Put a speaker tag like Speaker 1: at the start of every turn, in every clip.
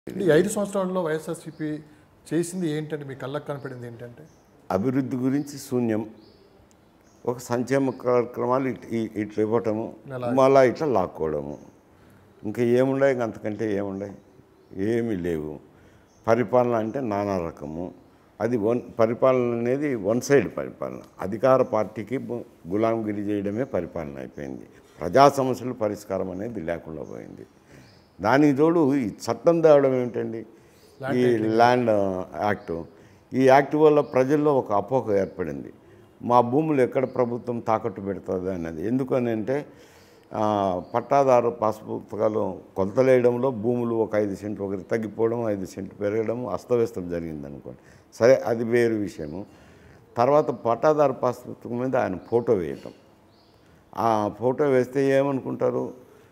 Speaker 1: ఈ ఐదు సంవత్సరాల్లో వైఎస్ఆర్సీపీ చేసింది ఏంటంటే మీ కళ్ళకు కనపడింది ఏంటంటే
Speaker 2: అభివృద్ధి గురించి శూన్యం ఒక సంక్షేమ కార్యక్రమాలు ఇట్- ఈ- ఇట్లా ఇవ్వటము మళ్ళా ఇట్లా లాక్కోవడము ఇంకా ఏముండవు ఇంక అంతకంటే ఏముండవు ఏమీ లేవు పరిపాలన అంటే నానా రకము అది వన్ పరిపాలన అనేది వన్ సైడ్ పరిపాలన అధికార పార్టీకి గు- గులాంగిరి చేయడమే పరిపాలన అయిపోయింది ప్రజా సమస్యల పరిష్కారం అనేది లేకుండా పోయింది దానికి తోడు ఈ చట్టం తేవడం ఏమిటండి ఈ ల్యాండ్ యాక్ట్ ఈ యాక్ట్ వల్ల ప్రజల్లో ఒక అపోహ ఏర్పడింది మా భూములు ఎక్కడ ప్రభుత్వం తాకట్టు పెడుతుంది అన్నది ఎందుకని అంటే ఆ, పట్టాదారు పాస్ పుస్తకాలు కొలతలేయడంలో భూములు ఒక ఐదు సెంట్లు ఒకటి తగ్గిపోవడం ఐదు సెంట్లు పెరగడం అస్తవ్యస్తం జరిగింది అనుకోండి సరే అది వేరు విషయము తర్వాత పట్టాదారు పాస్ పుస్తకం మీద ఆయన ఫోటో వేయటం ఆ ఫోటో వేస్తే ఏమనుకుంటారు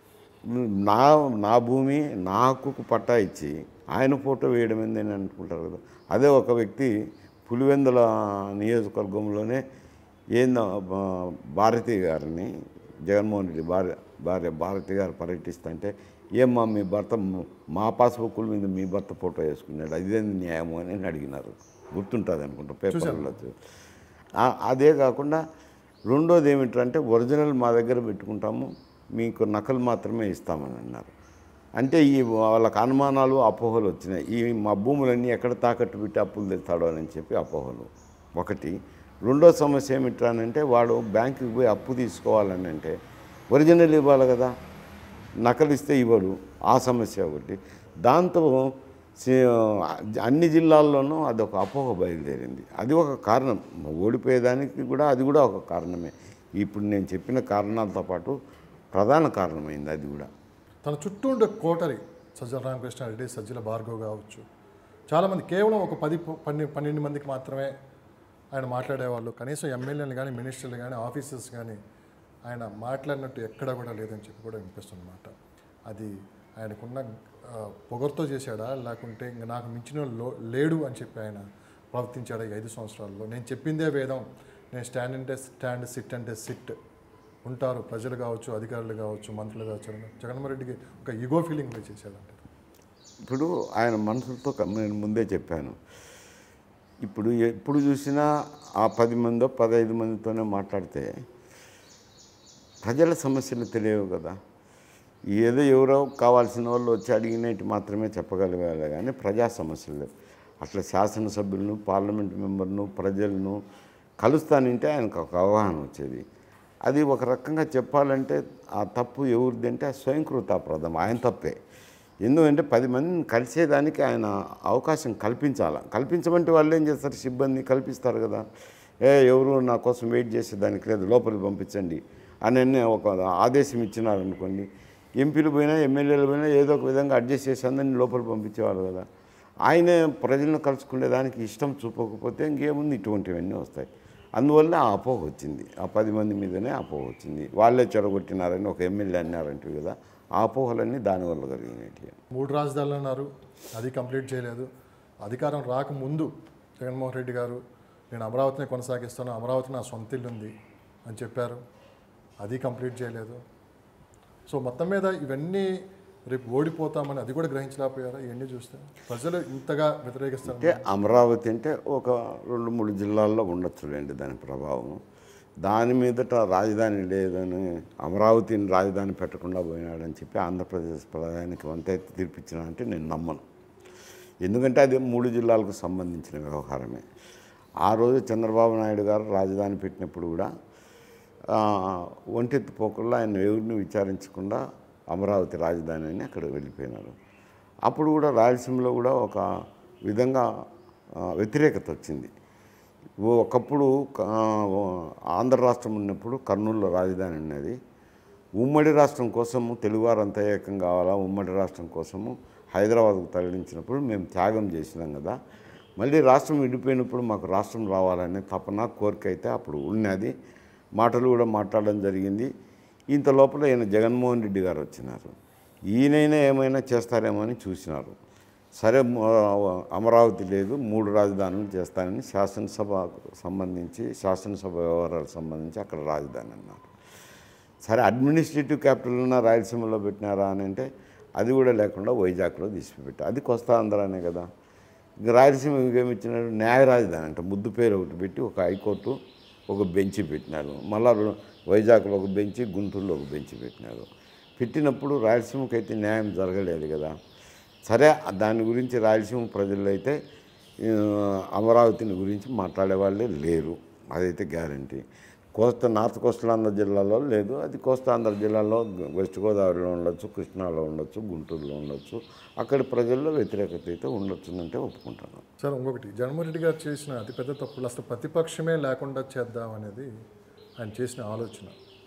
Speaker 2: నా నా భూమి నా హక్కుకు పట్టా ఇచ్చి ఆయన ఫోటో వేయడం ఏందని అనుకుంటారు కదా అదే ఒక వ్యక్తి పులివెందుల నియోజకవర్గంలోనే ఏందో ఆ, భారతి గారిని జగన్మోహన్ రెడ్డి భార్య భార్య భారతి గారు పర్యటిస్తుంటే ఏమ్మా మీ భర్త మ- మా పాస్బుక్ల మీద మీ భర్త ఫోటో వేసుకున్నాడు అదేంది న్యాయము అని అడిగినారు గుర్తుంటుంది అనుకుంటా పేపర్లో చూ- ఆ- అదే కాకుండా రెండోది ఏమిటంటే ఒరిజినల్ మా దగ్గర పెట్టుకుంటాము మీకు నకలు మాత్రమే ఇస్తామని అన్నారు అంటే ఈ వాళ్ళకి అనుమానాలు అపోహలు వచ్చినాయి ఈ మా భూములన్నీ ఎక్కడ తాకట్టు పెట్టి అప్పులు తెస్తాడో అని చెప్పి అపోహలు ఒకటి రెండో సమస్య ఏమిట్రానంటే వాడు బ్యాంకుకి పోయి అప్పు తీసుకోవాలని అంటే ఒరిజినల్ ఇవ్వాలి కదా నకలు ఇస్తే ఇవ్వడు ఆ సమస్య ఒకటి దాంతో సి- అన్ని జిల్లాల్లోనూ అదొక అపోహ బయలుదేరింది అది ఒక కారణం ఓడిపోయేదానికి కూడా అది కూడా ఒక కారణమే ఇప్పుడు నేను చెప్పిన కారణాలతో పాటు ప్రధాన కారణమైంది అది కూడా
Speaker 1: తన చుట్టూ ఉండే కోటరి సజ్జల రామకృష్ణారెడ్డి సజ్జల భార్గవ్ కావచ్చు చాలామంది కేవలం ఒక పది పన్నె పన్నెండు మందికి మాత్రమే ఆయన మాట్లాడేవాళ్ళు కనీసం ఎమ్మెల్యేలు కానీ మినిస్టర్లు కానీ ఆఫీసర్స్ కానీ ఆయన మాట్లాడినట్టు ఎక్కడా కూడా లేదని చెప్పి కూడా వినిపిస్తుంది అనమాట అది ఆయనకున్న ఆ, పొగరుతో చేశాడా లేకుంటే ఇంక నాకు మించిన లో లేడు అని చెప్పి ఆయన ప్రవర్తించాడా ఈ ఐదు సంవత్సరాల్లో నేను చెప్పిందే వేదం నేను స్టాండ్ అంటే స్టాండ్ సిట్ అంటే సిట్ ఉంటారు ప్రజలు కావచ్చు అధికారులు కావచ్చు మంత్రులు కావచ్చు అని జగన్మోహన్ రెడ్డికి ఒక ఈగో ఫీలింగ్ చేశాడంట
Speaker 2: ఇప్పుడు ఆయన మనసులతో క- నేను ముందే చెప్పాను ఇప్పుడు ఎప్పుడు చూసినా ఆ పది మందో పదహైదు మందితోనే మాట్లాడితే ప్రజల సమస్యలు తెలియవు కదా ఏదో ఎవరో కావాల్సిన వాళ్ళు వచ్చి అడిగినట్టు మాత్రమే చెప్పగలిగారు కానీ ప్రజా సమస్యలు అట్లా శాసనసభ్యులను పార్లమెంట్ మెంబర్ను ప్రజలను కలుస్తానంటే ఆయనకు ఒక అవగాహన వచ్చేది అది ఒక రకంగా చెప్పాలంటే ఆ తప్పు ఎవరిది అంటే ఆ స్వయంకృతాప్రదం ఆయన తప్పే ఎందుకంటే పది మందిని కలిసేదానికి ఆయన అవకాశం కల్పించాలి కల్పించమంటే వాళ్ళు ఏం చేస్తారు సిబ్బంది కల్పిస్తారు కదా ఏ ఎవరు నా కోసం వెయిట్ చేసేదానికి లేదు లోపలికి పంపించండి అని అన్నీ ఒక ఆదేశం ఇచ్చినారనుకోండి ఎంపీలు పోయినా ఎమ్మెల్యేలు పోయినా ఏదో ఒక విధంగా అడ్జస్ట్ చేసి అందరినీ లోపలికి పంపించేవాళ్ళు కదా ఆయనే ప్రజలను కలుసుకునేదానికి ఇష్టం చూపకపోతే ఇంకేముంది ఇటువంటివన్నీ వస్తాయి అందువల్ల ఆ అపోహ వచ్చింది ఆ పది మంది మీదనే అపోహ వచ్చింది వాళ్ళే చెడగొట్టినారని ఒక ఎమ్మెల్యే అన్నారంటే కదా ఆ అపోహలన్నీ దానివల్ల కలిగినట్టు
Speaker 1: మూడు రాజధానులు అన్నారు అది కంప్లీట్ చేయలేదు అధికారం రాకముందు జగన్మోహన్ రెడ్డి గారు నేను అమరావతిని కొనసాగిస్తాను అమరావతి నా సొంత ఇల్లు ఉంది అని చెప్పారు అది కంప్లీట్ చేయలేదు సో మొత్తం మీద ఇవన్నీ రేపు ఓడిపోతామని అది కూడా గ్రహించలేకపోయారా ఇవన్నీ చూస్తే ప్రజలు ఇంతగా వ్యతిరేకిస్తారు
Speaker 2: అంటే అమరావతి అంటే ఒక రెండు మూడు జిల్లాల్లో ఉండొచ్చులేండి దాని ప్రభావం దాని మీదట రాజధాని లేదని అమరావతిని రాజధాని పెట్టకుండా పోయినాడని చెప్పి ఆంధ్రప్రదేశ్ ప్రధానికి వంతెత్తి తీర్పిచ్చిన అంటే నేను నమ్మను ఎందుకంటే అది మూడు జిల్లాలకు సంబంధించిన వ్యవహారమే ఆ రోజు చంద్రబాబు నాయుడు గారు రాజధాని పెట్టినప్పుడు కూడా ఆ, ఒంటెత్తి పోకుండా ఆయన ఎవరిని విచారించకుండా అమరావతి రాజధాని అని అక్కడ వెళ్ళిపోయినారు అప్పుడు కూడా రాయలసీమలో కూడా ఒక విధంగా ఆ, వ్యతిరేకత వచ్చింది ఓ ఒకప్పుడు క- ఆంధ్ర రాష్ట్రం ఉన్నప్పుడు కర్నూలులో రాజధాని ఉన్నది ఉమ్మడి రాష్ట్రం కోసము తెలుగువారంతా ఏకం కావాలా ఉమ్మడి రాష్ట్రం కోసము హైదరాబాద్కు తరలించినప్పుడు మేము త్యాగం చేసినాం కదా మళ్ళీ రాష్ట్రం విడిపోయినప్పుడు మాకు రాష్ట్రం రావాలనే తపన కోరిక అయితే అప్పుడు ఉన్నది మాటలు కూడా మాట్లాడడం జరిగింది ఇంత లోపల ఈయన జగన్మోహన్ రెడ్డి గారు వచ్చినారు ఈయనైనా ఏమైనా చేస్తారేమో అని చూసినారు సరే మ- అమరావతి లేదు మూడు రాజధానులు చేస్తానని శాసనసభకు సంబంధించి శాసనసభ వ్యవహారాలకు సంబంధించి అక్కడ రాజధాని అన్నారు సరే అడ్మినిస్ట్రేటివ్ క్యాపిటల్ ఉన్న రాయలసీమలో పెట్టినారా అని అంటే అది కూడా లేకుండా వైజాగ్లో తీసిపెట్టారు అది కోస్తా ఆంధ్రానే కదా ఇంకా రాయలసీమ ఏమి ఇచ్చినారు న్యాయ రాజధాని అంటే ముద్దు పేరు ఒకటి పెట్టి ఒక హైకోర్టు ఒక బెంచి పెట్టినారు మళ్ళా రెండు- వైజాగ్లో ఒక బెంచి గుంటూరులో ఒక బెంచి పెట్టినారు పెట్టినప్పుడు రాయలసీమకి అయితే న్యాయం జరగలేదు కదా సరే దాని గురించి రాయలసీమ ప్రజలు అయితే ఆ, అమరావతిని గురించి మాట్లాడే వాళ్ళే లేరు అదైతే గ్యారంటీ కోస్తా నార్త్ కోస్టల్ జిల్లాలో లేదు అది కోస్తాంధ్ర జిల్లాలో వెస్ట్ గోదావరిలో ఉండొచ్చు కృష్ణాలో ఉండొచ్చు గుంటూరులో ఉండొచ్చు అక్కడి ప్రజల్లో వ్యతిరేకత అయితే ఉండొచ్చునంటే ఒప్పుకుంటాను
Speaker 1: సార్ ఇంకొకటి జగన్మోహన్ రెడ్డి గారు చేసిన అతిపెద్ద తప్పులు అసలు ప్రతిపక్షమే లేకుండా చేద్దాం అనేది ఆయన చేసిన ఆలోచన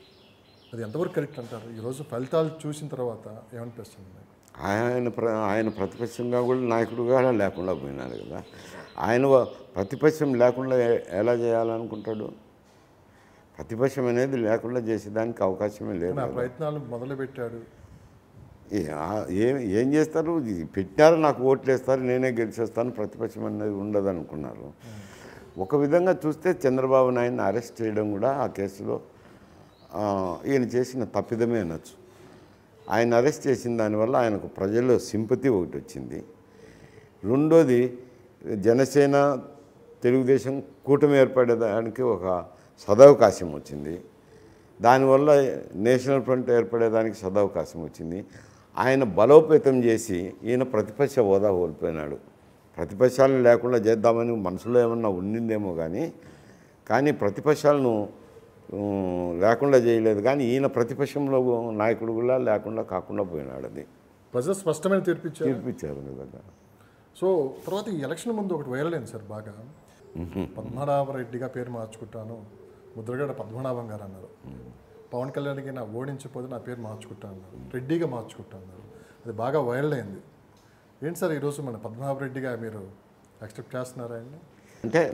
Speaker 1: అది ఎంతవరకు కరెక్ట్ అంటారు ఈరోజు ఫలితాలు చూసిన తర్వాత ఏమనిపిస్తుంది మీకు?
Speaker 2: ఆయన ప్ర ఆయన ప్రతిపక్షంగా కూడా నాయకుడుగా లేకుండా పోయినాడు కదా ఆయన వ- ప్రతిపక్షం లేకుండా ఎ- ఎలా చేయాలనుకుంటాడు ప్రతిపక్షం అనేది లేకుండా చేసేదానికి అవకాశమే లేదు
Speaker 1: నా
Speaker 2: కదా.
Speaker 1: ప్రయత్నాలు మొదలు పెట్టాడు
Speaker 2: ఏ- ఆ- ఏం ఏం చేస్తారు ఇది పెట్టారు నాకు ఓట్లు వేస్తారు నేనే గెలిచేస్తాను ప్రతిపక్షం అనేది ఉండదు అనుకున్నారు ఒక విధంగా చూస్తే చంద్రబాబు నాయుడిని అరెస్ట్ చేయడం కూడా ఆ కేసులో ఆ, ఈయన చేసిన తప్పిదమే అనొచ్చు ఆయన అరెస్ట్ చేసిన దానివల్ల ఆయనకు ప్రజల్లో సింపతి ఒకటి వచ్చింది రెండోది జనసేన తెలుగుదేశం కూటమి ఏర్పడేదానికి ఒక సదవకాశం వచ్చింది దానివల్ల నేషనల్ ఫ్రంట్ ఏర్పడేదానికి సదవకాశం వచ్చింది ఆయన బలోపేతం చేసి ఈయన ప్రతిపక్ష హోదా కోల్పోయినాడు ప్రతిపక్షాలను లేకుండా చేద్దామని మనసులో ఏమన్నా ఉండిందేమో కానీ కానీ ప్రతిపక్షాలను ఉమ్, లేకుండా చేయలేదు కానీ ఈయన ప్రతిపక్షంలో నాయకుడు కూడా లేకుండా కాకుండా పోయినాడు అది
Speaker 1: ప్రజలు స్పష్టమైన తీర్పిచ్చారు
Speaker 2: తీర్పిచ్చారు నిజంగా
Speaker 1: సో తర్వాత ఈ ఎలక్షన్ ముందు ఒకటి వైరల్ అయింది సార్ బాగా పద్మనాభ రెడ్డిగా పేరు మార్చుకుంటాను ముద్రగడ పద్మనాభం గారు అన్నారు పవన్ కళ్యాణ్కి నా ఓడించకపోతే నా పేరు మార్చుకుంటాను అన్నారు రెడ్డిగా మార్చుకుంటాను అన్నారు అది బాగా వైరల్ అయింది ఏంటి సార్ ఈరోజు మన పద్మనాభ రెడ్డిగా మీరు యాక్సెప్ట్ చేస్తున్నారా అండి
Speaker 2: అంటే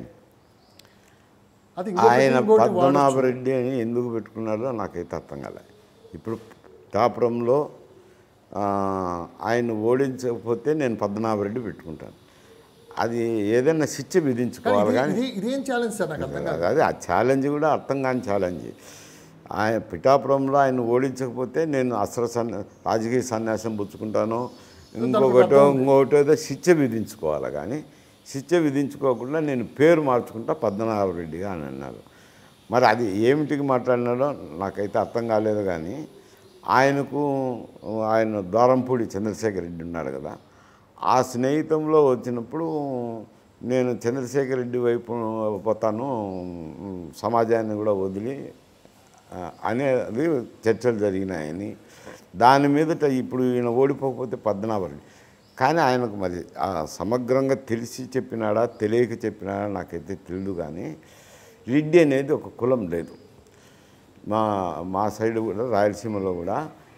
Speaker 1: అది ఇంకొకటి-
Speaker 2: ఆయన
Speaker 1: ఇంకోటి
Speaker 2: పద్మనాభ రెడ్డి అని ఎందుకు పెట్టుకున్నారో నాకైతే అర్థం కాలే ఇప్పుడు తాపురంలో ఆ, ఆయన ఓడించకపోతే నేను పద్మనాభ రెడ్డి పెట్టుకుంటాను అది ఏదైనా శిక్ష
Speaker 1: కానీ
Speaker 2: విధించుకోవాలి
Speaker 1: ఇది-
Speaker 2: కానీ
Speaker 1: ఇది ఇదేం ఛాలెంజ్ సార్ నాకు అర్థం కాదు
Speaker 2: అదే ఆ ఛాలెంజ్ కూడా అర్థం కాని ఛాలెంజ్ ఆయన పిఠాపురంలో ఆయన ఓడించకపోతే నేను అస్త్ర సన్యా రాజకీయ సన్యాసం పుచ్చుకుంటాను ఇంకొకటో ఇంకొకటో ఏదో శిక్ష విధించుకోవాలి కానీ శిక్ష విధించుకోకుండా నేను పేరు మార్చుకుంటా పద్మనాభ రెడ్డిగా అని అన్నారు మరి అది ఏమిటికి మాట్లాడినాడో నాకైతే అర్థం కాలేదు కానీ ఆయనకు ఆయన ద్వారంపూడి చంద్రశేఖర్ రెడ్డి ఉన్నాడు కదా ఆ స్నేహితంలో వచ్చినప్పుడు నేను చంద్రశేఖర్ రెడ్డి వైపు పోతాను ఉమ్, సమాజాన్ని కూడా వదిలి ఆ, అనేది చర్చలు జరిగినాయని దాని మీదట ఇప్పుడు ఈయన ఓడిపోకపోతే పద్మనాభరెడ్డి కానీ ఆయనకు మరి ఆ సమగ్రంగా తెలిసి చెప్పినాడా తెలియక చెప్పినాడా నాకైతే తెలియదు కానీ రెడ్డి అనేది ఒక కులం లేదు మా మా సైడ్ కూడా రాయలసీమలో కూడా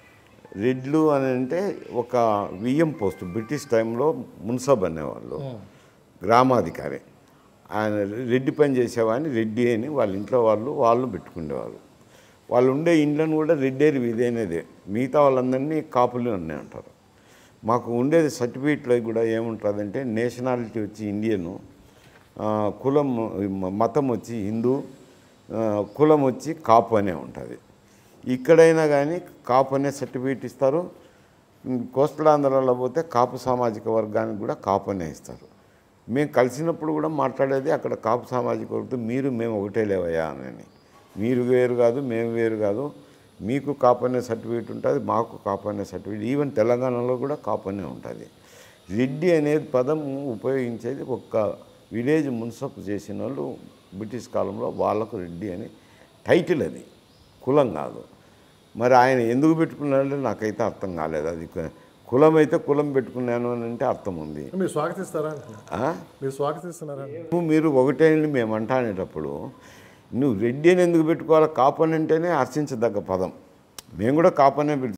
Speaker 2: రెడ్లు అని అంటే ఒక వియ్యం పోస్ట్ బ్రిటిష్ టైంలో మున్సబ్ అనేవాళ్ళు గ్రామాధికారి ఆయన రెడ్డి పని చేసేవాడిని రెడ్డి అని వాళ్ళ ఇంట్లో వాళ్ళు వాళ్ళు పెట్టుకునేవాళ్ళు వాళ్ళు ఉండే ఇండ్లను కూడా రెడ్డేరి వీధి అనేదే మిగతా వాళ్ళందరినీ కాపులు అని అంటారు మాకు ఉండేది సర్టిఫికేట్లో కూడా ఏముంటుందంటే నేషనాలిటీ వచ్చి ఇండియను ఆ, కులం మ- మతం వచ్చి హిందూ ఆ, కులం వచ్చి కాపు అనే ఉంటుంది ఇక్కడైనా కానీ కాపు అనే సర్టిఫికేట్ ఇస్తారు ఉమ్, కోస్టల్ ఆంధ్రాలో పోతే కాపు సామాజిక వర్గానికి కూడా కాపు అనే ఇస్తారు మేము కలిసినప్పుడు కూడా మాట్లాడేది అక్కడ కాపు సామాజిక వర్గం మీరు మేము ఒకటే లేవయ్యా అని మీరు వేరు కాదు మేము వేరు కాదు మీకు కాపు అనే సర్టిఫికేట్ ఉంటుంది మాకు కాపు అనే సర్టిఫికేట్ ఈవెన్ తెలంగాణలో కూడా కాపు అనే ఉంటుంది రెడ్డి అనేది పదం ఉపయోగించేది ఒక్క విలేజ్ మున్సప్ చేసిన వాళ్ళు బ్రిటిష్ కాలంలో వాళ్ళకు రెడ్డి అని టైటిల్ అది కులం కాదు మరి ఆయన ఎందుకు పెట్టుకున్నాడంటే నాకైతే అర్థం కాలేదు అది కు- కులం అయితే కులం పెట్టుకున్నాను అని అంటే అర్థం ఉంది
Speaker 1: మీరు స్వాగతిస్తారా అంటున్నా
Speaker 2: ఆ?
Speaker 1: మీరు స్వాగతిస్తున్నారా
Speaker 2: నువ్వు మీరు ఒకటే అని మేము అంటానేటప్పుడు నువ్వు రెడ్డి అని ఎందుకు పెట్టుకోవాలి కాపని అంటేనే హర్షించదగ్గ పదం మేము కూడా కాపనే పెట్టుకుంటాం